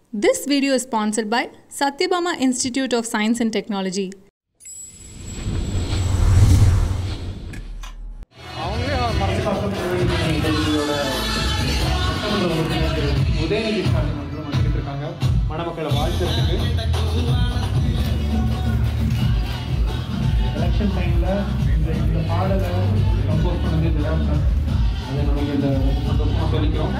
This video is sponsored by Satyabama Institute of Science and Technology. அவங்களே மறைச்சிக்காக நிகழ்ச்சியோட சட்டமன்ற உறுப்பினர் திரு உதயநிதி ஸ்டாலின் அவர்களும் வந்துகிட்டு இருக்காங்க மணமக்களை வாழ்த்துறதுக்கு எலெக்ஷன் டைமில் இந்த இந்த பாடலை கம்போஸ் பண்ணது திராவிடன் அதை நமக்கு இந்த சந்தோஷமாக சொல்லிக்கிறோம்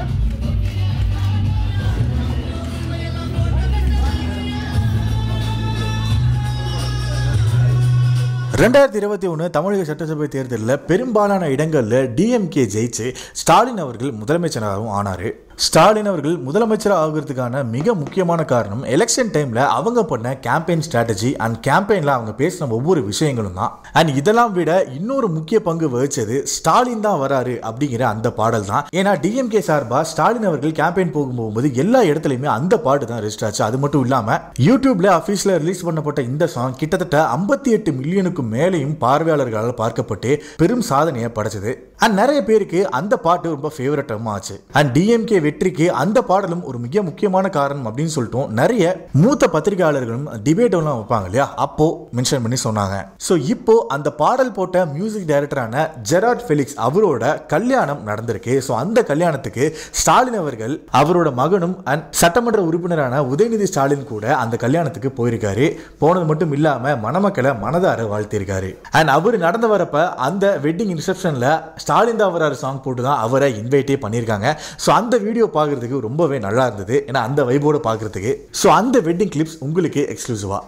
ரெண்டாயிரத்தி இருபத்தி ஒன்று தமிழக சட்டசபை தேர்தலில் பெரும்பாலான இடங்களில் டிஎம்கே ஜெயிச்சு ஸ்டாலின் அவர்கள் முதலமைச்சராகவும் ஆனார் ஸ்டாலின் அவர்கள் முதலமைச்சராக ஆகிறதுக்கான மிக முக்கியமான காரணம் எலெக்ஷன் டைமில் அவங்க பண்ண கேம்பெயின் ஸ்ட்ராட்டஜி அண்ட் கேம்பெயினில் அவங்க பேசின ஒவ்வொரு விஷயங்களும் தான் அண்ட் இதெல்லாம் விட இன்னொரு முக்கிய பங்கு வகிச்சது ஸ்டாலின் தான் வராரு அப்படிங்கிற அந்த பாடல் தான் ஏன்னா டிஎம்கே சார்பாக ஸ்டாலின் அவர்கள் கேம்பெயின் போகும்போது எல்லா இடத்துலையுமே அந்த பாட்டு தான் ரெஜிஸ்டர் ஆச்சு அது மட்டும் இல்லாமல் யூடியூப்ல அஃபீஷியல் ரிலீஸ் பண்ணப்பட்ட இந்த சாங் கிட்டத்தட்ட ஐம்பத்தி எட்டு மில்லியனுக்கு மேலேயும் பார்வையாளர்களால் பார்க்கப்பட்டு பெரும் சாதனையை படைச்சது அண்ட் நிறைய பேருக்கு அந்த பாட்டு ரொம்ப ஃபேவரட்டாகவும் ஆச்சு அண்ட் டிஎம்கே வெற்றிக்கு அந்த பாடலும் ஒரு மிக முக்கியமான காரணம் அப்படின்னு சொல்லிட்டோம் நிறைய மூத்த பத்திரிகையாளர்களும் டிபேட் எல்லாம் வைப்பாங்க இல்லையா அப்போ மென்ஷன் பண்ணி சொன்னாங்க ஸோ இப்போ அந்த பாடல் போட்ட மியூசிக் டைரக்டரான ஜெராட் ஃபெலிக்ஸ் அவரோட கல்யாணம் நடந்திருக்கு ஸோ அந்த கல்யாணத்துக்கு ஸ்டாலின் அவர்கள் அவரோட மகனும் அண்ட் சட்டமன்ற உறுப்பினரான உதயநிதி ஸ்டாலின் கூட அந்த கல்யாணத்துக்கு போயிருக்காரு போனது மட்டும் இல்லாம மணமக்களை மனதார வாழ்த்திருக்காரு அண்ட் அவர் நடந்து வரப்ப அந்த வெட்டிங் ரிசப்ஷன்ல ஸ்டாலின் தான் வராரு சாங் போட்டு தான் அவரை இன்வைட்டே பண்ணியிருக்காங்க ஸோ அந்த வீடியோ பார்க்கறதுக்கு ரொம்பவே நல்லா இருந்தது ஏன்னா அந்த வைபோட பார்க்கறதுக்கு ஸோ அந்த வெட்டிங் கிளிப்ஸ் உங்களுக்கு எக்ஸ்க்ளூசிவா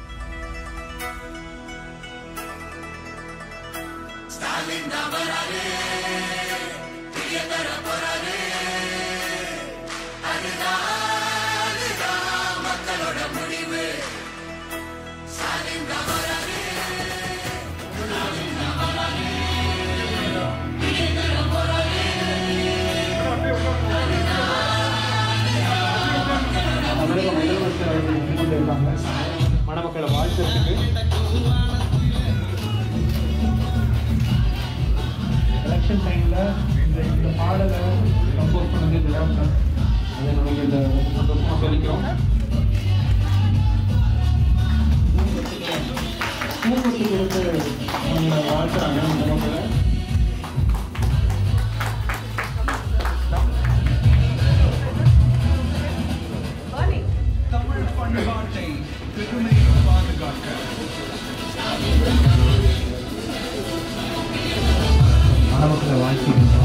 தமிழக முதலமைச்சர் அவர்கள் வந்து கொண்டு இருக்காங்க மணமக்களை வாழ்த்துறதுக்கு எலெக்ஷன் டைமில் இந்த இந்த பாடலை கம்போஸ் பண்ணது திராவிடன் அதை நமக்கு இந்த சந்தோஷமாக சொல்லிக்கிறோம் பூங்கொத்து கொடுத்து அவங்க வாழ்த்துறாங்க மணமக்களை தமிழ் பண்பாட்டை பெருமை பாதுகாக்க மணமக்களை வாழ்த்துகின்றோம்